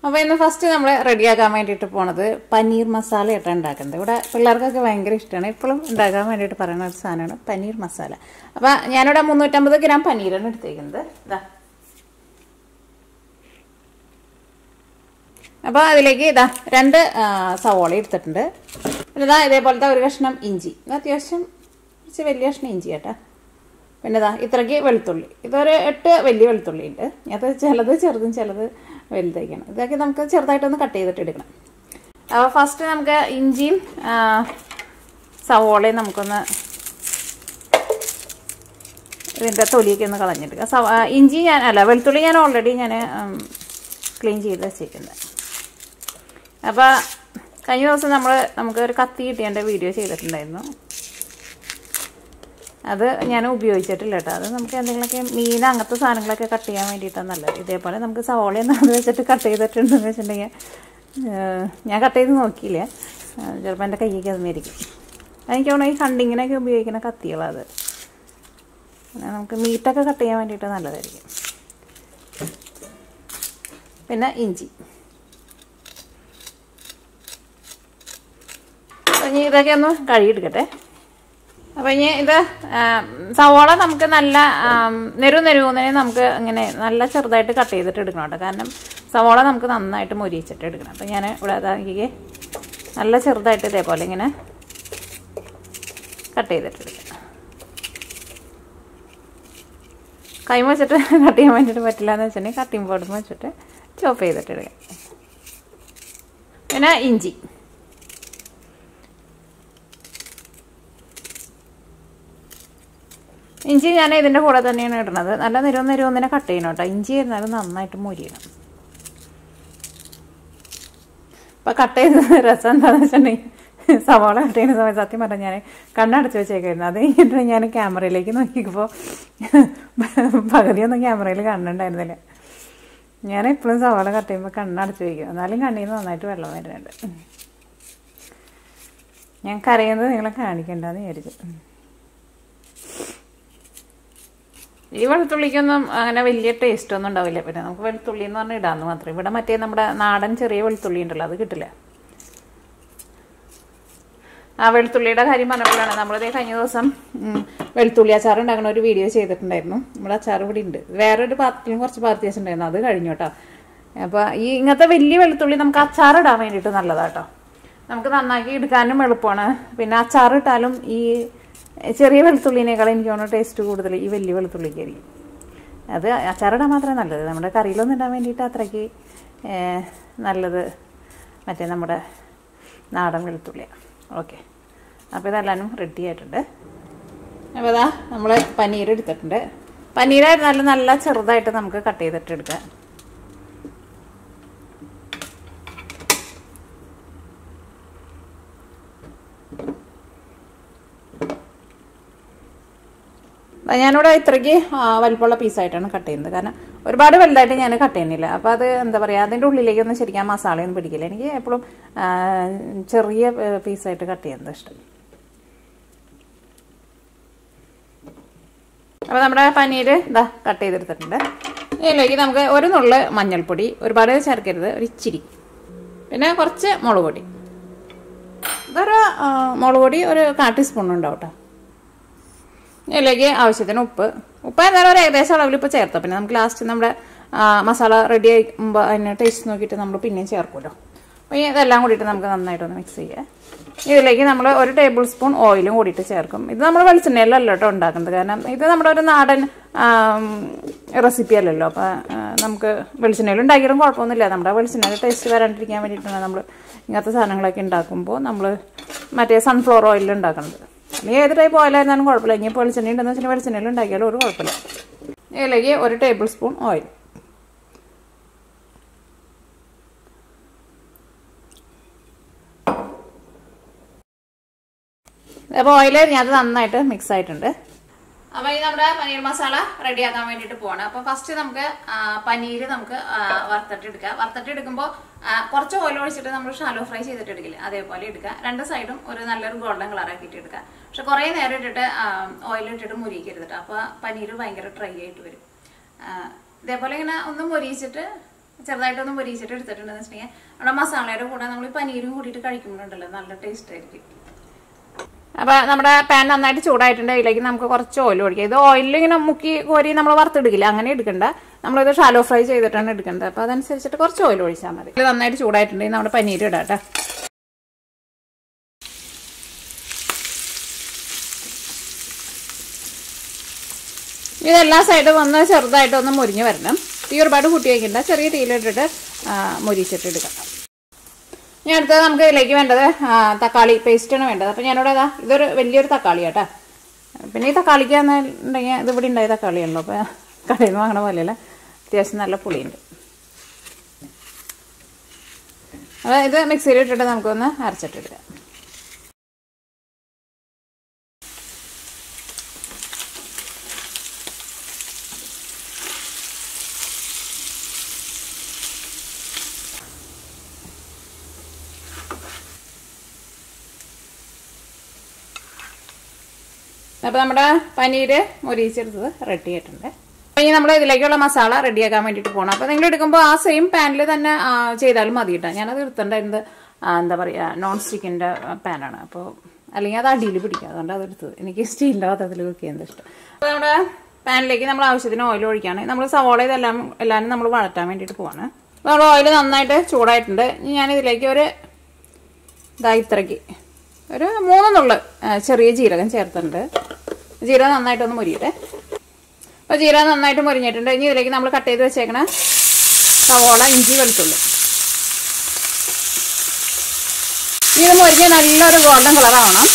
അപ്പോൾ ഇന്ന് ഫസ്റ്റ് നമ്മൾ റെഡിയാക്കാൻ വേണ്ടിയിട്ട് പോണത് പനീർ മസാല ആയിട്ടാണ് ഉണ്ടാക്കുന്നത് ഇവിടെ പിള്ളേർക്കൊക്കെ ഭയങ്കര ഇഷ്ടമാണ് എപ്പോഴും ഉണ്ടാക്കാൻ വേണ്ടിയിട്ട് പറയുന്ന ഒരു സാധനമാണ് പനീർ മസാല അപ്പോൾ ഞാനിവിടെ മുന്നൂറ്റമ്പത് ഗ്രാം പനീറാണ് എടുത്തേക്കുന്നത് ഇതാ അപ്പോൾ അതിലേക്ക് ഇതാ രണ്ട് ആ, സവോള എടുത്തിട്ടുണ്ട് പിന്നെ ഇതാ ഇതേപോലത്തെ ഒരു കഷ്ണം ഇഞ്ചി ഇത് അത്യാവശ്യം കുറച്ച് വലിയ കഷ്ണം ഇഞ്ചി കേട്ടോ പിന്നെ ഇതാ ഇത്രയ്ക്ക് വെളുത്തുള്ളി ഇതൊരു എട്ട് വലിയ വെളുത്തുള്ളി ഉണ്ട് അത് ചിലത് ചെറുതും ചിലത് വലുതായിരിക്കണം ഇതൊക്കെ നമുക്ക് ചെറുതായിട്ടൊന്ന് കട്ട് ചെയ്തിട്ട് എടുക്കണം അപ്പോൾ ഫസ്റ്റ് നമുക്ക് ഇഞ്ചിയും ആ, സവോളയും നമുക്കൊന്ന് ഇതിൻ്റെ തൊലിയൊക്കെ ഒന്ന് കളഞ്ഞെടുക്കുക സവ ആ, ഇഞ്ചി ഞാൻ അല്ല വെളുത്തുള്ളി ഞാൻ ഓൾറെഡി ഞാൻ ക്ലീൻ ചെയ്ത് വെച്ചേക്കുന്നത് അപ്പോൾ കഴിഞ്ഞ ദിവസം നമ്മൾ നമുക്ക് ഒരു കത്തി കിട്ടിയതിൻ്റെ വീഡിയോ ചെയ്തിട്ടുണ്ടായിരുന്നു അത് ഞാൻ ഉപയോഗിച്ചിട്ടില്ല കേട്ടോ അത് നമുക്ക് എന്തെങ്കിലുമൊക്കെ മീൻ അങ്ങനത്തെ സാധനങ്ങളൊക്കെ കട്ട് ചെയ്യാൻ വേണ്ടിയിട്ടാണ് നല്ലത് ഇതേപോലെ നമുക്ക് സവോളയൊന്നും അത് വെച്ചിട്ട് കട്ട് ചെയ്തിട്ടുണ്ടെന്ന് വെച്ചിട്ടുണ്ടെങ്കിൽ ഏഹ്, ഞാൻ കട്ട് ചെയ്ത് നോക്കിയില്ല ഏഹ്, ചിലപ്പോൾ എൻ്റെ കയ്യൊക്കെ അതുമായിരിക്കും എനിക്ക് തോന്നുന്നു ഈ ഹണ്ടിങ്ങിനൊക്കെ ഉപയോഗിക്കുന്ന കത്തികളത് പിന്നെ നമുക്ക് മീറ്റൊക്കെ കട്ട് ചെയ്യാൻ വേണ്ടിയിട്ട് നല്ലതായിരിക്കും പിന്നെ ഇഞ്ചി അപ്പോൾ ഇനി ഇതൊക്കെ ഒന്ന് കഴുകിയെടുക്കട്ടെ അപ്പോൾ ഇനി ഇത് ആ, സവോള നമുക്ക് നല്ല ആം, നെരു നെരുവുന്നതിന് നമുക്ക് ഇങ്ങനെ നല്ല ചെറുതായിട്ട് കട്ട് ചെയ്തിട്ട് എടുക്കണം കേട്ടോ കാരണം സവോള നമുക്ക് നന്നായിട്ട് മൊരിയിച്ചിട്ട് എടുക്കണം അപ്പോൾ ഞാൻ ഇവിടെ അതാക്കി നല്ല ചെറുതായിട്ട് ഇതേപോലെ ഇങ്ങനെ കട്ട് ചെയ്തിട്ട് എടുക്കാം കൈ വെച്ചിട്ട് കട്ട് ചെയ്യാൻ വേണ്ടിയിട്ട് പറ്റില്ല എന്ന് വെച്ചിട്ടുണ്ടെങ്കിൽ കട്ടിങ് ബോർഡ് വെച്ചിട്ട് ചോപ്പ് ചെയ്തിട്ട് എടുക്കാം പിന്നെ ഇഞ്ചി ഇഞ്ചി ഞാൻ ഇതിൻ്റെ കൂടെ തന്നെയാണ് ഇടുന്നത് നല്ല നിരവും നിരവൊന്നിനെ കട്ട് ചെയ്യണം കേട്ടോ ഇഞ്ചി ഇരുന്നാലും നന്നായിട്ട് മൊരിയണം അപ്പം കട്ട് ചെയ്ത് രസം എന്താണെന്ന് വെച്ചിട്ടുണ്ടെങ്കിൽ സവാള കട്ട് ചെയ്യുന്ന സമയത്ത് സത്യം പറഞ്ഞാൽ ഞാൻ കണ്ണടച്ച് വെച്ചേക്കായിരുന്നു അത് കഴിഞ്ഞിട്ട് ഞാൻ ക്യാമറയിലേക്ക് നോക്കിയപ്പോൾ പകുതിയൊന്നും ക്യാമറയിൽ കാണുന്നുണ്ടായിരുന്നില്ല ഞാൻ എപ്പോഴും സവാള കട്ട് ചെയ്യുമ്പോൾ കണ്ണടച്ച് വയ്ക്കും എന്നാലും കണ്ണിൽ നിന്ന് നന്നായിട്ട് വെള്ളം വരുന്നുണ്ട് ഞാൻ കരയുന്നത് നിങ്ങളെ കാണിക്കണ്ടെന്ന് വിചാരിച്ചു ഈ വെളുത്തുള്ളിക്കൊന്നും അങ്ങനെ വലിയ ടേസ്റ്റ് ഒന്നും ഉണ്ടാവില്ല പിന്നെ നമുക്ക് വെളുത്തുള്ളി എന്ന് പറഞ്ഞാൽ ഇടാന്ന് മാത്രം ഇവിടെ മറ്റേ നമ്മുടെ നാടൻ ചെറിയ വെളുത്തുള്ളി ഉണ്ടല്ലോ അത് കിട്ടില്ല ആ വെളുത്തുള്ളിയുടെ കാര്യം പറഞ്ഞപ്പോഴാണ് നമ്മളിതേ കഴിഞ്ഞ ദിവസം ഉം, വെളുത്തുള്ളി അച്ചാർ ഉണ്ടാക്കുന്ന ഒരു വീഡിയോ ചെയ്തിട്ടുണ്ടായിരുന്നു നമ്മുടെ അച്ചാർ ഇവിടെ ഉണ്ട് വേറൊരു പാത്രത്തിലും കുറച്ച് പാർട്ടി വെച്ചിട്ടുണ്ടായിരുന്നു അത് കഴിഞ്ഞു കേട്ടോ അപ്പോൾ ഈ ഇങ്ങനത്തെ വലിയ വെളുത്തുള്ളി നമുക്ക് അച്ചാർ ഇടാൻ വേണ്ടിയിട്ട് നല്ലതാട്ടോ നമുക്ക് നന്നാക്കി എടുക്കാനും എളുപ്പമാണ് പിന്നെ അച്ചാർ ഇട്ടാലും ഈ ചെറിയ വെളുത്തുള്ളിനേക്കാൾ എനിക്ക് തോന്നുന്നു ടേസ്റ്റ് കൂടുതൽ ഈ വലിയ വെളുത്തുള്ളിക്കായിരിക്കും അത് അച്ചാറിടാൻ മാത്രമേ നല്ലത് നമ്മുടെ കറിയിലൊന്നും ഇടാൻ വേണ്ടിയിട്ട് അത്രയ്ക്ക് ഏഹ്, നല്ലത് മറ്റേ നമ്മുടെ നാടൻ വെളുത്തുള്ളിയാണ് ഓക്കെ അപ്പോൾ ഇതെല്ലാനും റെഡി ആയിട്ടുണ്ട് അപ്പോൾ ഇതാ നമ്മൾ പനീർ എടുത്തിട്ടുണ്ട് പനീരായിരുന്നാലും നല്ല ചെറുതായിട്ട് നമുക്ക് കട്ട് ചെയ്തിട്ട് എടുക്കാം ദാ ഞാനിവിടെ ഇത്രയ്ക്ക് ആ, വലിപ്പമുള്ള പീസായിട്ടാണ് കട്ട് ചെയ്യുന്നത് കാരണം ഒരുപാട് വലുതായിട്ട് ഞാൻ കട്ട് ചെയ്യുന്നില്ല അപ്പോൾ അത് എന്താ പറയുക അതിൻ്റെ ഉള്ളിലേക്കൊന്നും ശരിക്കും ആ മസാലയൊന്നും പിടിക്കില്ല എനിക്ക് എപ്പോഴും ആ, ചെറിയ പീസായിട്ട് കട്ട് ചെയ്യുന്നത് ഇഷ്ടം അപ്പോൾ നമ്മുടെ പനീർ ഇതാ കട്ട് ചെയ്തെടുത്തിട്ടുണ്ട് ഇതിലേക്ക് നമുക്ക് ഒരു നുള്ള് മഞ്ഞൾപ്പൊടി ഒരുപാട് ചേർക്കരുത് ഒരു ഇച്ചിരി പിന്നെ കുറച്ച് മുളക് പൊടി ഇതൊരു ആ, മുളക് പൊടി ഒരു കാ ടീസ്പൂൺ ഉണ്ടാവും കേട്ടോ ഇതിലേക്ക് ആവശ്യത്തിന് ഉപ്പ് ഉപ്പ് എന്തായാലും ഒരു ഏകദേശം അളവിൽ ഇപ്പോൾ ചേർത്തോ പിന്നെ നമുക്ക് ലാസ്റ്റ് നമ്മുടെ ആ, മസാല റെഡി ആകുമ്പോൾ അതിന് ടേസ്റ്റ് നോക്കിയിട്ട് നമ്മൾ പിന്നെയും ചേർക്കുമല്ലോ അപ്പോൾ ഈ ഇതെല്ലാം കൂടിയിട്ട് നമുക്ക് നന്നായിട്ടൊന്ന് മിക്സ് ചെയ്യാം ഇതിലേക്ക് നമ്മൾ ഒരു ടേബിൾ സ്പൂൺ ഓയിലും കൂടിയിട്ട് ചേർക്കും ഇത് നമ്മൾ വെളിച്ചെണ്ണയിലല്ല കേട്ടോ ഉണ്ടാക്കുന്നത് കാരണം ഇത് നമ്മുടെ ഒരു നാടൻ റെസിപ്പി അല്ലല്ലോ അപ്പോൾ നമുക്ക് വെളിച്ചെണ്ണയിൽ ഉണ്ടാക്കിയാലും കുഴപ്പമൊന്നുമില്ല നമ്മുടെ വെളിച്ചെണ്ണയിൽ ടേസ്റ്റ് വരാണ്ടിരിക്കാൻ വേണ്ടിയിട്ടാണ് നമ്മൾ ഇങ്ങനത്തെ സാധനങ്ങളൊക്കെ ഉണ്ടാക്കുമ്പോൾ നമ്മൾ മറ്റേ സൺഫ്ലവർ ഓയിലിൽ ഉണ്ടാക്കുന്നത് അല്ലെങ്കിൽ ഏത് ടൈപ്പ് ഓയിലായിരുന്നാലും കുഴപ്പമില്ല ഇനി വെളിച്ചെണ്ണ ഉണ്ടെന്ന് വെച്ചാൽ വെളിച്ചെണ്ണയിൽ ഉണ്ടാക്കിയാലും ഒരു കുഴപ്പമില്ല ഇതിലേക്ക് ഒരു ടേബിൾ സ്പൂൺ ഓയിൽ അപ്പോൾ ഓയിൽ അത് നന്നായിട്ട് മിക്സ് ആയിട്ടുണ്ട് അപ്പോൾ ഈ നമ്മുടെ പനീർ മസാല റെഡിയാക്കാൻ വേണ്ടിയിട്ട് പോവാണ് അപ്പോൾ ഫസ്റ്റ് നമുക്ക് പനീർ നമുക്ക് ആ, വറുത്തിട്ടെടുക്കുക വറുത്തിട്ടെടുക്കുമ്പോൾ കുറച്ച് ഓയിൽ ഒഴിച്ചിട്ട് നമ്മൾ ഷാലോ ഫ്രൈ ചെയ്തിട്ട് എടുക്കില്ല അതേപോലെ എടുക്കുക രണ്ട് സൈഡും ഒരു നല്ലൊരു ഗോൾഡൻ കളർ ആക്കിയിട്ട് എടുക്കുക പക്ഷെ കുറേ നേരം ഇട്ടിട്ട് ഓയിൽ ഇട്ടിട്ട് മുരിക്കരുത് കേട്ടോ അപ്പോൾ പനീർ ഭയങ്കര ഡ്രൈ ആയിട്ട് വരും ആ, ഇതേപോലെ ഇങ്ങനെ ഒന്ന് മൊരിയിച്ചിട്ട് ചെറുതായിട്ടൊന്ന് പൊരിച്ചിട്ട് എടുത്തിട്ടുണ്ടെന്ന് വെച്ചിട്ടുണ്ടെങ്കിൽ നമ്മുടെ മസാലയുടെ കൂടെ നമ്മൾ പനീരും കൂടിയിട്ട് കഴിക്കുമ്പോഴുണ്ടല്ലോ നല്ല ടേസ്റ്റ് ആയിരിക്കും അപ്പൊ നമ്മുടെ പാൻ നന്നായിട്ട് ചൂടായിട്ടുണ്ട് അതിലേക്ക് നമുക്ക് കുറച്ച് ഓയിൽ ഒഴിക്കാം ഇത് ഓയിലിൽ ഇങ്ങനെ മുക്കി കോരി നമ്മൾ വറുത്തെടുക്കില്ല അങ്ങനെ എടുക്കണ്ട നമ്മളിത് ഷാലോ ഫ്രൈ ചെയ്തിട്ടാണ് എടുക്കേണ്ടത് അപ്പൊ അതനുസരിച്ചിട്ട് കുറച്ച് ഓയിൽ ഒഴിച്ചാൽ മതി ഇത് നന്നായിട്ട് ചൂടായിട്ടുണ്ടെങ്കിൽ നമ്മുടെ പനീർ ഇടാം കേട്ടോ ഇതെല്ലാ സൈഡും ഒന്ന് ചെറുതായിട്ട് ഒന്ന് മുരിഞ്ഞ് വരണം തീ ഒരുപാട് കൂട്ടി വയ്ക്കണ്ട ചെറിയ തീയിലിട്ടിട്ട് മുരിച്ചിട്ട് എടുക്കാം ഞാൻ അടുത്തത് നമുക്ക് ഇതിലേക്ക് വേണ്ടത് ആ, തക്കാളി പേസ്റ്റാണ് വേണ്ടത് അപ്പം ഞാനിവിടെ ഇതാ ഇതൊരു വലിയൊരു തക്കാളി കേട്ടോ പിന്നെ ഈ തക്കാളിക്ക് ഉണ്ടെങ്കിൽ ഇത് ഇവിടെ ഉണ്ടായ തക്കാളിയാണല്ലോ അപ്പോൾ കടയിൽ നിന്ന് വാങ്ങണ പോലെയല്ല അത്യാവശ്യം നല്ല പുളിയുണ്ട് അപ്പോൾ ഇത് മിക്സിയിൽ ഇട്ടിട്ട് നമുക്കൊന്ന് അരച്ചിട്ടെടുക്കാം അപ്പോൾ നമ്മുടെ പനീര് മൊരിച്ചെടുത്തത് റെഡി ആയിട്ടുണ്ട് അപ്പോൾ ഇനി നമ്മൾ ഇതിലേക്കുള്ള മസാല റെഡിയാക്കാൻ വേണ്ടിയിട്ട് പോകണം അപ്പോൾ നിങ്ങൾ എടുക്കുമ്പോൾ ആ സെയിം പാനിൽ തന്നെ ആ, ചെയ്താലും മതി കേട്ടോ ഞാനത് എടുത്തിട്ടുണ്ടായിരുന്നത് ആ, എന്താ പറയുക നോൺ സ്റ്റിക്കിൻ്റെ പാനാണ് അപ്പോൾ അല്ലെങ്കിൽ അത് അടിയിൽ പിടിക്കുക അതുകൊണ്ട് അത് എടുത്തത് എനിക്ക് സ്റ്റീലിൻ്റെ പാത്രത്തിൽ കുക്ക് ചെയ്യുന്നത് ഇഷ്ടം അപ്പോൾ നമ്മുടെ പാനിലേക്ക് നമ്മൾ ആവശ്യത്തിന് ഓയിൽ ഒഴിക്കുകയാണ് നമ്മൾ സവോള ഇതെല്ലാം എല്ലാവരും നമ്മൾ വഴറ്റാൻ വേണ്ടിയിട്ട് പോവാണ് അപ്പോൾ നമ്മൾ ഓയിൽ നന്നായിട്ട് ചൂടായിട്ടുണ്ട് ഇനി ഞാൻ ഇതിലേക്ക് ഒരു ഇതാ ഇത്രയ്ക്ക് ഒരു മൂന്നെണ്ണുള്ളു ചെറിയ ജീരകം ചേർത്തിട്ടുണ്ട് ജീരകം നന്നായിട്ടൊന്ന് മുരിയട്ടെ അപ്പോൾ ജീരകം നന്നായിട്ട് മുരിഞ്ഞിട്ടുണ്ട് ഇനി ഇതിലേക്ക് നമ്മൾ കട്ട് ചെയ്ത് വെച്ചേക്കണ സവോള ഇഞ്ചി വെളുത്തുള്ളി ഇനി ഇത് മുരിഞ്ഞ് നല്ലൊരു ഗോൾഡൻ കളറാവണം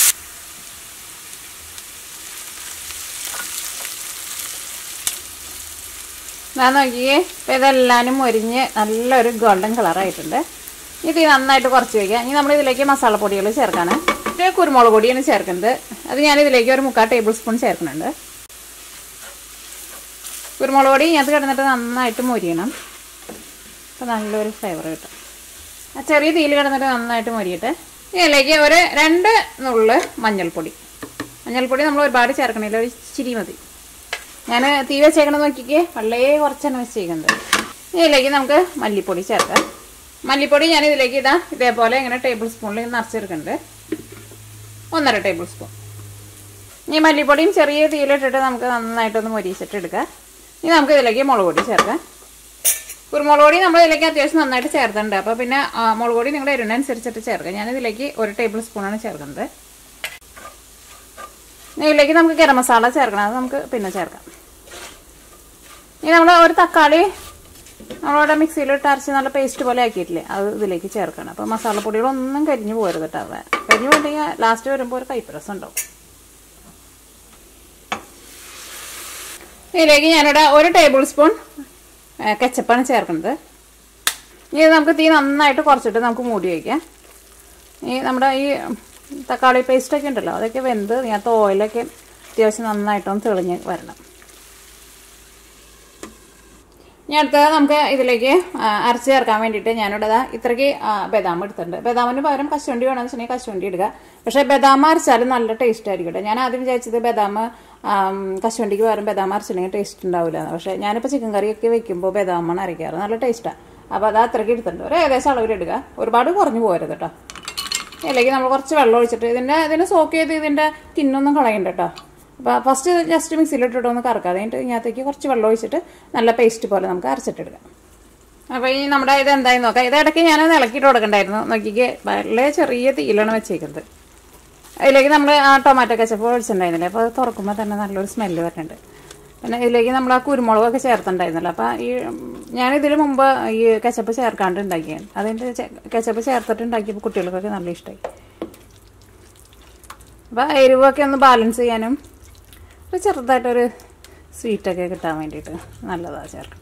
ഞാൻ നോക്കിയേ ഇപ്പം ഇതെല്ലാനും മൊരിഞ്ഞ് നല്ലൊരു ഗോൾഡൻ കളറായിട്ടുണ്ട് ഇത് നന്നായിട്ട് കുറച്ച് വയ്ക്കുക ഇനി നമ്മൾ ഇതിലേക്ക് മസാലപ്പൊടികൾ ചേർക്കാണ് ഇത് കുരുമുളക് പൊടിയാണ് ചേർക്കുന്നത് അത് ഞാൻ ഇതിലേക്ക് ഒരു മുക്കാൽ ടേബിൾ സ്പൂൺ ചേർക്കുന്നുണ്ട് കുരുമുളക് പൊടി ഇതിനകത്ത് കിടന്നിട്ട് നന്നായിട്ട് മൊരിയണം അപ്പോൾ നല്ലൊരു ഫ്ലേവർ കിട്ടും ആ ചെറിയ തീയിൽ കിടന്നിട്ട് നന്നായിട്ട് മൊരിയട്ടെ ഇതിലേക്ക് ഒരു രണ്ട് നുള്ള് മഞ്ഞൾപ്പൊടി മഞ്ഞൾപ്പൊടി നമ്മൾ ഒരുപാട് ചേർക്കണില്ല ഒരു ഇച്ചിരി മതി ഞാൻ തീ വെച്ചേക്കണം നോക്കിക്കേ വളരെ കുറച്ചാണ് വെച്ചേക്കുന്നത് ഇതിലേക്ക് നമുക്ക് മല്ലിപ്പൊടി ചേർക്കാം മല്ലിപ്പൊടി ഞാൻ ഇതിലേക്ക് ഇതാ ഇതേപോലെ ഇങ്ങനെ ടേബിൾ സ്പൂണിൽ നിറച്ചെടുക്കുന്നുണ്ട് ഒന്നര ടേബിൾ സ്പൂൺ ഈ മല്ലിപ്പൊടിയും ചെറിയ തീയിലിട്ടിട്ട് നമുക്ക് നന്നായിട്ടൊന്ന് മൊരിച്ചിട്ട് എടുക്കാം ഇനി നമുക്ക് ഇതിലേക്ക് മുളക് പൊടി ചേർക്കാം കുരുമുളക് പൊടി നമ്മൾ ഇതിലേക്ക് അത്യാവശ്യം നന്നായിട്ട് ചേർത്തിട്ടുണ്ട് അപ്പോൾ പിന്നെ ആ, മുളക് പൊടി നിങ്ങളുടെ എരിവിനനുസരിച്ചിട്ട് ചേർക്കാം ഞാൻ ഇതിലേക്ക് ഒരു ടേബിൾ സ്പൂണാണ് ചേർക്കുന്നത് ഇനി ഇതിലേക്ക് നമുക്ക് ഗരം മസാല ചേർക്കണം അത് നമുക്ക് പിന്നെ ചേർക്കാം ഇനി നമ്മൾ ഒരു തക്കാളി നമ്മളവിടെ മിക്സിയിലിട്ട് അരച്ച് നല്ല പേസ്റ്റ് പോലെ ആക്കിയിട്ടില്ലേ അത് ഇതിലേക്ക് ചേർക്കണം അപ്പോൾ മസാലപ്പൊടികളൊന്നും കരിഞ്ഞു പോരുത് കേട്ടോ അത് കരിഞ്ഞു പോയിട്ടുണ്ടെങ്കിൽ ലാസ്റ്റ് വരുമ്പോൾ ഒരു കൈപ്പരസം ഉണ്ടാവും ഇതിലേക്ക് ഞാനിവിടെ ഒരു ടേബിൾ സ്പൂൺ കെച്ചപ്പാണ് ചേർക്കുന്നത് ഇനി ഇത് നമുക്ക് തീ നന്നായിട്ട് കുറച്ചിട്ട് നമുക്ക് മൂടി വയ്ക്കാം ഈ നമ്മുടെ ഈ തക്കാളി പേസ്റ്റൊക്കെ ഉണ്ടല്ലോ അതൊക്കെ വെന്ത് ഇതിനകത്ത് ഓയിലൊക്കെ അത്യാവശ്യം നന്നായിട്ടൊന്ന് തെളിഞ്ഞ് വരണം ഇനി അടുത്തത് നമുക്ക് ഇതിലേക്ക് ആ, അരച്ച് ചേർക്കാൻ വേണ്ടിയിട്ട് ഞാനിവിടെ ദാ ഇത്രയ്ക്ക് ആ, ബദാം എടുത്തിട്ടുണ്ട് ബദാമിന് പകരം കശുവണ്ടി വേണമെന്ന് വെച്ചിട്ടുണ്ടെങ്കിൽ കശുവണ്ടി ഇടുക പക്ഷേ ബദാം അരച്ചാലും നല്ല ടേസ്റ്റ് ആയിരിക്കും കേട്ടോ ഞാൻ ആദ്യം വിചാരിച്ചത് ബദാം ആം, കശുവണ്ടിക്ക് പകരം ബദാം അരച്ചില്ലെങ്കിൽ ടേസ്റ്റ് ഉണ്ടാവില്ല പക്ഷേ ഞാനിപ്പോൾ ചിക്കൻ കറിയൊക്കെ വെക്കുമ്പോൾ ബദാമാണ് അരയ്ക്കാറ് നല്ല ടേസ്റ്റാണ് അപ്പോൾ അത് അത്രയ്ക്ക് എടുത്തിട്ടുണ്ട് ഒരു ഏകദേശം അളവിലിടുക ഒരുപാട് കുറഞ്ഞു പോരുത് കേട്ടോ ഇതിലേക്ക് നമ്മൾ കുറച്ച് വെള്ളം ഒഴിച്ചിട്ട് ഇതിൻ്റെ ഇതിനെ സോക്ക് ചെയ്ത് ഇതിൻ്റെ ടിന്നൊന്നും കളയണ്ട കേട്ടോ അപ്പോൾ ഫസ്റ്റ് ജസ്റ്റ് മിക്സിയിലിട്ടിട്ട് ഒന്ന് കറക്കുക അതിൻ്റെ ഇതിനകത്തേക്ക് കുറച്ച് വെള്ളം ഒഴിച്ചിട്ട് നല്ല പേസ്റ്റ് പോലെ നമുക്ക് അരച്ചിട്ടെടുക്കാം അപ്പോൾ ഈ നമ്മുടെ ഇത് എന്തായി നോക്കാം ഇത് ഇടയ്ക്ക് ഞാൻ ഇളക്കിയിട്ട് കൊടുക്കണ്ടായിരുന്നു നോക്കിക്ക് വളരെ ചെറിയ തീയിലാണ് വെച്ചേക്കുന്നത് അതിലേക്ക് നമ്മൾ ആ ടൊമാറ്റോ കച്ചപ്പ് ഒഴിച്ചിട്ടുണ്ടായിരുന്നില്ലേ അപ്പോൾ അത് തുറക്കുമ്പോൾ തന്നെ നല്ലൊരു സ്മെല്ല് വരുന്നുണ്ട് പിന്നെ ഇതിലേക്ക് നമ്മൾ ആ കുരുമുളകൊക്കെ ചേർത്തിട്ടുണ്ടായിരുന്നല്ലോ അപ്പോൾ ഈ ഞാൻ ഇതിന് മുമ്പ് ഈ കച്ചപ്പ് ചേർക്കാണ്ട് ഉണ്ടാക്കിയാണ് അതിൻ്റെ കച്ചപ്പ് ചേർത്തിട്ട് ഉണ്ടാക്കിയപ്പോൾ കുട്ടികൾക്കൊക്കെ നല്ല ഇഷ്ടമായി അപ്പോൾ എരിവൊക്കെ ഒന്ന് ബാലൻസ് ചെയ്യാനും ഒരു ചെറുതായിട്ടൊരു സ്വീറ്റൊക്കെ കിട്ടാൻ വേണ്ടിയിട്ട് നല്ലതാണ് ചേർക്കണം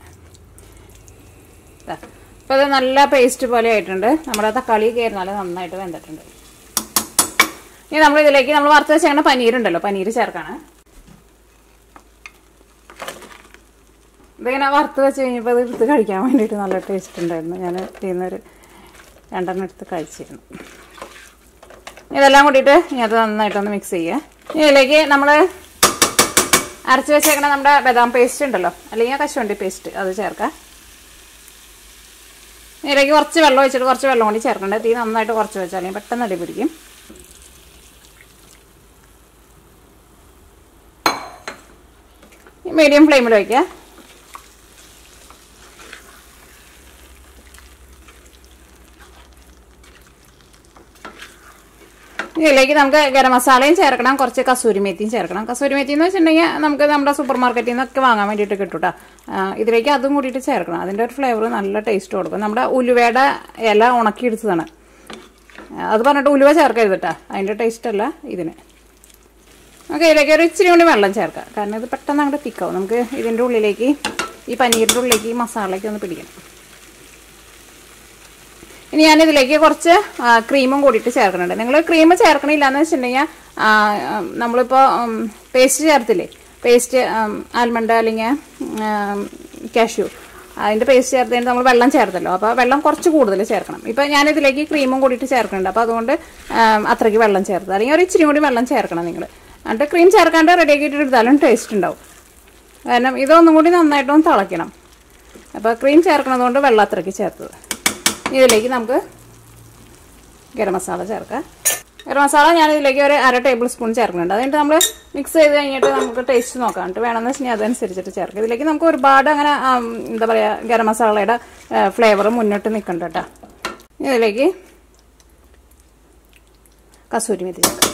അപ്പോൾ അത് നല്ല പേസ്റ്റ് പോലെ ആയിട്ടുണ്ട് നമ്മുടെ തക്കാളി കയറുന്നാല് നന്നായിട്ട് വെന്തിട്ടുണ്ട് ഇനി നമ്മൾ ഇതിലേക്ക് നമ്മൾ വറുത്ത് വെച്ചേക്കണ പനീരുണ്ടല്ലോ പനീർ ചേർക്കാണ് ഇതിങ്ങനെ വറുത്ത് വെച്ച് കഴിഞ്ഞപ്പോൾ അത് എടുത്ത് കഴിക്കാൻ വേണ്ടിയിട്ട് നല്ല ടേസ്റ്റ് ഉണ്ടായിരുന്നു ഞാൻ ചെയ്യുന്നൊരു രണ്ടെണ്ണം എടുത്ത് കഴിച്ചിരുന്നു ഇതെല്ലാം കൂട്ടിയിട്ട് ഇനി അത് നന്നായിട്ടൊന്ന് മിക്സ് ചെയ്യുക ഇനി ഇതിലേക്ക് നമ്മൾ അരച്ച് വെച്ചേക്കണ നമ്മുടെ ബദാം പേസ്റ്റ് ഉണ്ടല്ലോ അല്ലെങ്കിൽ കശുവണ്ടി പേസ്റ്റ് അത് ചേർക്കാം ഇതിലേക്ക് കുറച്ച് വെള്ളം ഒഴിച്ചിട്ട് കുറച്ച് വെള്ളം കൂടി ചേർക്കണ്ട തീ നന്നായിട്ട് കുറച്ച് വെച്ചാൽ മതി. പെട്ടെന്ന് അടി പിടിക്കും മീഡിയം ഫ്ലെയിമിൽ വയ്ക്കുക ഇതിലേക്ക് നമുക്ക് ഗരം മസാലയും ചേർക്കണം കുറച്ച് കസൂരി മേത്തിയും ചേർക്കണം കസൂരി മേത്തി എന്ന് വെച്ചിട്ടുണ്ടെങ്കിൽ നമുക്ക് നമ്മുടെ സൂപ്പർ മാർക്കറ്റിൽ നിന്നൊക്കെ വാങ്ങാൻ വേണ്ടിയിട്ട് കിട്ടും കേട്ടോ ഇതിലേക്ക് അതും കൂടിയിട്ട് ചേർക്കണം അതിൻ്റെ ഒരു ഫ്ലേവർ നല്ല ടേസ്റ്റ് കൊടുക്കും നമ്മുടെ ഉലുവയുടെ ഇല ഉണക്കിയെടുത്തതാണ് അത് പറഞ്ഞിട്ട് ഉലുവ ചേർക്കരുത് കേട്ടോ അതിൻ്റെ ടേസ്റ്റ് അല്ല ഇതിന് നമുക്ക് ഇതിലേക്ക് ഒരു ഇച്ചിരി കൂടി വെള്ളം ചേർക്കാം കാരണം ഇത് പെട്ടെന്ന് അങ്ങോട്ട് തിക്കാവും നമുക്ക് ഇതിൻ്റെ ഉള്ളിലേക്ക് ഈ പനീരിൻ്റെ ഉള്ളിലേക്ക് ഈ മസാലയ്ക്ക് ഒന്ന് പിടിക്കണം ഇനി ഞാനിതിലേക്ക് കുറച്ച് ആ, ക്രീമും കൂടിയിട്ട് ചേർക്കുന്നുണ്ട് നിങ്ങൾ ക്രീം ചേർക്കണില്ല എന്ന് വെച്ചിട്ടുണ്ടെങ്കിൽ ആ, ആ, നമ്മളിപ്പോൾ പേസ്റ്റ് ചേർത്തില്ലേ പേസ്റ്റ് ആൽമണ്ട് അല്ലെങ്കിൽ കാഷ്യൂ അതിൻ്റെ പേസ്റ്റ് ചേർത്തതിന് നമ്മൾ വെള്ളം ചേർത്തല്ലോ അപ്പോൾ വെള്ളം കുറച്ച് കൂടുതൽ ചേർക്കണം ഇപ്പം ഞാനിതിലേക്ക് ക്രീമും കൂടിയിട്ട് ചേർക്കുന്നുണ്ട് അപ്പോൾ അതുകൊണ്ട് ആ, അത്രയ്ക്ക് വെള്ളം ചേർത്ത് അല്ലെങ്കിൽ ഒരു ഇച്ചിരി കൂടി വെള്ളം ചേർക്കണം നിങ്ങൾ എന്നിട്ട് ക്രീം ചേർക്കാണ്ട് റെഡി ആക്കിയിട്ട് എടുത്താലും ടേസ്റ്റ് ഉണ്ടാവും കാരണം ഇതൊന്നും കൂടി നന്നായിട്ടൊന്ന് തിളയ്ക്കണം അപ്പോൾ ക്രീം ചേർക്കണതുകൊണ്ട് വെള്ളം അത്രയ്ക്ക് ചേർത്തത് ഇതിലേക്ക് നമുക്ക് ഗരം മസാല ചേർക്കാം ഗരം മസാല ഞാൻ ഇതിലേക്ക് ഒരു അര ടേബിൾ സ്പൂൺ ചേർക്കുന്നുണ്ട് അതുകഴിഞ്ഞിട്ട് നമ്മൾ മിക്സ് ചെയ്ത് കഴിഞ്ഞിട്ട് നമുക്ക് ടേസ്റ്റ് നോക്കാം എന്നിട്ട് വേണമെന്ന് വെച്ചാൽ അതനുസരിച്ചിട്ട് ചേർക്കാം ഇതിലേക്ക് നമുക്ക് ഒരുപാട് അങ്ങനെ ആം, എന്താ പറയുക ഗരം മസാലയുടെ ഫ്ലേവർ മുന്നോട്ട് നിൽക്കണ്ട കേട്ടോ ഇതിലേക്ക് കസൂരി മെത്തി ചേർക്കാം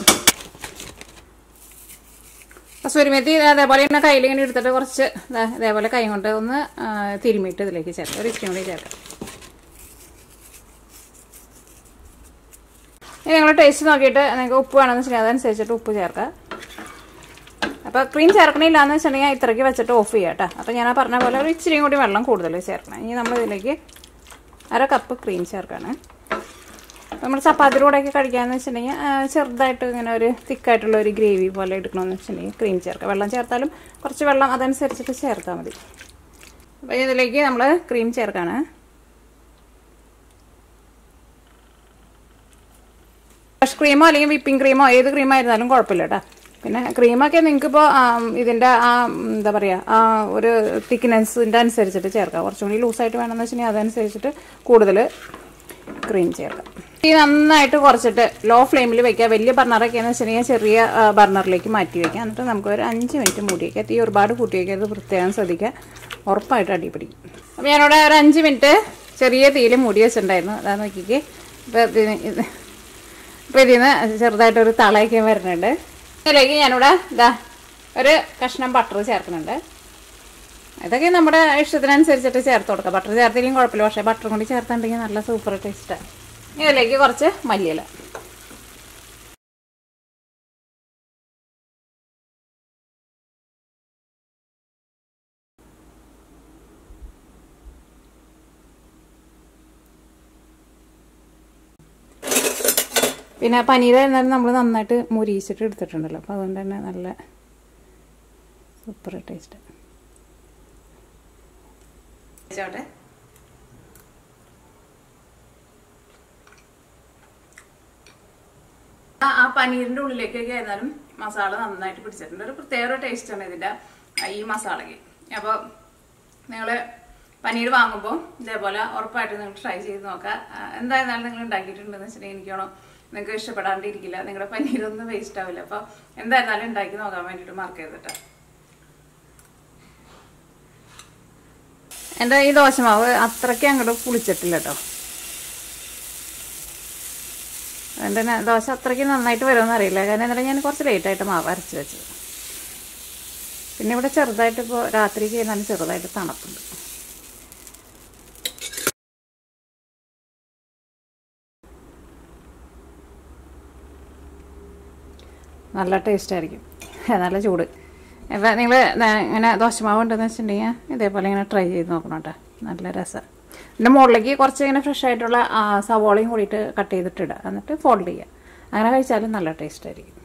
കസൂരി മെത്തി അതേപോലെ തന്നെ കയ്യിൽ ഇങ്ങനെ എടുത്തിട്ട് കുറച്ച് ദാ ഇതേപോലെ കൈ കൊണ്ട് ഒന്ന് ആ, തിരുമ്മിയിട്ട് ഇതിലേക്ക് ചേർക്കാം ഒരു ഇച്ചിരി കൂടി ചേർക്കാം ഇനി നിങ്ങൾ ടേസ്റ്റ് നോക്കിയിട്ട് നിങ്ങൾക്ക് ഉപ്പ് വേണമെന്ന് വെച്ചിട്ടുണ്ടെങ്കിൽ അതനുസരിച്ചിട്ട് ഉപ്പ് ചേർക്കുക അപ്പോൾ ക്രീം ചേർക്കണില്ല എന്ന് വെച്ചിട്ടുണ്ടെങ്കിൽ ഇത്രയ്ക്ക് വെച്ചിട്ട് ഓഫ് ചെയ്യാം കേട്ടോ അപ്പോൾ ഞാൻ ആ പറഞ്ഞ പോലെ ഒരു ഇച്ചിരി കൂടി വെള്ളം കൂടുതൽ ചേർക്കണം ഇനി നമ്മൾ ഇതിലേക്ക് അര കപ്പ് ക്രീം ചേർക്കാണ് നമ്മൾ ചപ്പാത്തിയുടെ കൂടെയൊക്കെ കഴിക്കാമെന്ന് വെച്ചിട്ടുണ്ടെങ്കിൽ ആ, ചെറുതായിട്ട് ഇങ്ങനെ ഒരു തിക്കായിട്ടുള്ള ഒരു ഗ്രേവി പോലെ എടുക്കണമെന്ന് വെച്ചിട്ടുണ്ടെങ്കിൽ ക്രീം ചേർക്കുക വെള്ളം ചേർത്താലും കുറച്ച് വെള്ളം അതനുസരിച്ചിട്ട് ചേർത്താൽ മതി അപ്പോൾ ഇതിലേക്ക് നമ്മൾ ക്രീം ചേർക്കാണ് ഫ്രഷ് ക്രീമോ അല്ലെങ്കിൽ വിപ്പിംഗ് ക്രീമോ ഏത് ക്രീമായിരുന്നാലും കുഴപ്പമില്ല കേട്ടോ പിന്നെ ക്രീമൊക്കെ നിങ്ങൾക്കിപ്പോൾ ഇതിൻ്റെ ആ എന്താ പറയുക ആ ഒരു തിക്നെസ്സിൻ്റെ അനുസരിച്ചിട്ട് ചേർക്കാം കുറച്ചും കൂടി ലൂസായിട്ട് വേണമെന്ന് വെച്ചിട്ടുണ്ടെങ്കിൽ അതനുസരിച്ചിട്ട് കൂടുതൽ ക്രീം ചേർക്കാം ഈ നന്നായിട്ട് കുറച്ചിട്ട് ലോ ഫ്ലെയിമിൽ വെക്കുക വലിയ ബർണറൊക്കെ എന്ന് വെച്ചിട്ടുണ്ടെങ്കിൽ ചെറിയ ബർണറിലേക്ക് മാറ്റി വെക്കുക എന്നിട്ട് നമുക്ക് ഒരു അഞ്ച് മിനിറ്റ് മൂടി വയ്ക്കുക തീ ഒരുപാട് കൂട്ടി വയ്ക്കരുത് പ്രത്യേകം ശ്രദ്ധിക്കുക ഉറപ്പായിട്ട് അടി പിടിക്കും അപ്പോൾ ഞാനിവിടെ ഒരു അഞ്ച് മിനിറ്റ് ചെറിയ തീയിൽ മൂടി വെച്ചിട്ടുണ്ടായിരുന്നു അതാ നോക്കിക്കേ ഇപ്പോൾ ഇതിന് ഇത് അപ്പോൾ ഇതിൽ നിന്ന് ചെറുതായിട്ടൊരു തളയൊക്കെ വരുന്നുണ്ട് ഇതിലേക്ക് ഞാനിവിടെ ഇതാ ഒരു കഷ്ണം ബട്ടർ ചേർക്കുന്നുണ്ട് ഇതൊക്കെ നമ്മുടെ ഇഷ്ടത്തിനനുസരിച്ചിട്ട് ചേർത്ത് കൊടുക്കാം ബട്ടർ ചേർത്തില്ലെങ്കിൽ കുഴപ്പമില്ല പക്ഷേ ബട്ടർ കൂടി ചേർത്തുണ്ടെങ്കിൽ നല്ല സൂപ്പർ ടേസ്റ്റാണ് ഇതിലേക്ക് കുറച്ച് മല്ലിയില പിന്നെ പനീർ ആയിരുന്നാലും നമ്മൾ നന്നായിട്ട് മുരിയിച്ചിട്ട് എടുത്തിട്ടുണ്ടല്ലോ അപ്പോൾ അതുകൊണ്ട് തന്നെ നല്ല സൂപ്പർ ടേസ്റ്റ് ചോട്ടെ ആ ആ പനീരിന്റെ ഉള്ളിലേക്കൊക്കെ ആയിരുന്നാലും മസാല നന്നായിട്ട് പിടിച്ചിട്ടുണ്ട് ഒരു പ്രത്യേക ഒരു ടേസ്റ്റാണ് ഇതിന്റെ ആ, ഈ മസാലയ്ക്ക് അപ്പോൾ നിങ്ങൾ പനീർ വാങ്ങുമ്പോൾ ഇതേപോലെ ഉറപ്പായിട്ട് നിങ്ങൾ ട്രൈ ചെയ്ത് നോക്കുക ആ, എന്തായിരുന്നാലും നിങ്ങൾ ഉണ്ടാക്കിയിട്ടുണ്ടെന്ന് വെച്ചിട്ടുണ്ടെങ്കിൽ എനിക്കാണോ നിങ്ങൾക്ക് ഇഷ്ടപ്പെടാണ്ടിരിക്കില്ല നിങ്ങളുടെ പനീരൊന്നും വേസ്റ്റ് ആവില്ല അപ്പോൾ എന്തായിരുന്നാലും ഉണ്ടാക്കി നോക്കാൻ വേണ്ടിയിട്ട് മാർക്ക് ചെയ്തിട്ട് എൻ്റെ ഈ ദോശമാവ് അത്രയ്ക്ക് അങ്ങോട്ട് പുളിച്ചിട്ടില്ല കേട്ടോ അതുകൊണ്ട് തന്നെ ദോശ അത്രയ്ക്ക് നന്നായിട്ട് വരുമെന്ന് അറിയില്ല കാരണം എന്താ ഞാൻ കുറച്ച് ലേറ്റായിട്ട് മാവ് അരച്ച് വെച്ചത് പിന്നെ ഇവിടെ ചെറുതായിട്ട് ഇപ്പോൾ രാത്രി ചെയ്യുന്നാലും ചെറുതായിട്ട് തണുപ്പുണ്ട് നല്ല ടേസ്റ്റ് ആയിരിക്കും നല്ല ചൂട് അപ്പോൾ നിങ്ങൾ ഇങ്ങനെ ദോശമാവ് ഉണ്ടെന്ന് വെച്ചിട്ടുണ്ടെങ്കിൽ ഇതേപോലെ ഇങ്ങനെ ട്രൈ ചെയ്ത് നോക്കണം കേട്ടോ നല്ല രസം പിന്നെ മുകളിലേക്ക് കുറച്ച് ഇങ്ങനെ ഫ്രഷ് ആയിട്ടുള്ള ആ, സവോളയും കൂടിയിട്ട് കട്ട് ചെയ്തിട്ടിടുക എന്നിട്ട് ഫോൾഡ് ചെയ്യുക അങ്ങനെ കഴിച്ചാലും നല്ല ടേസ്റ്റ് ആയിരിക്കും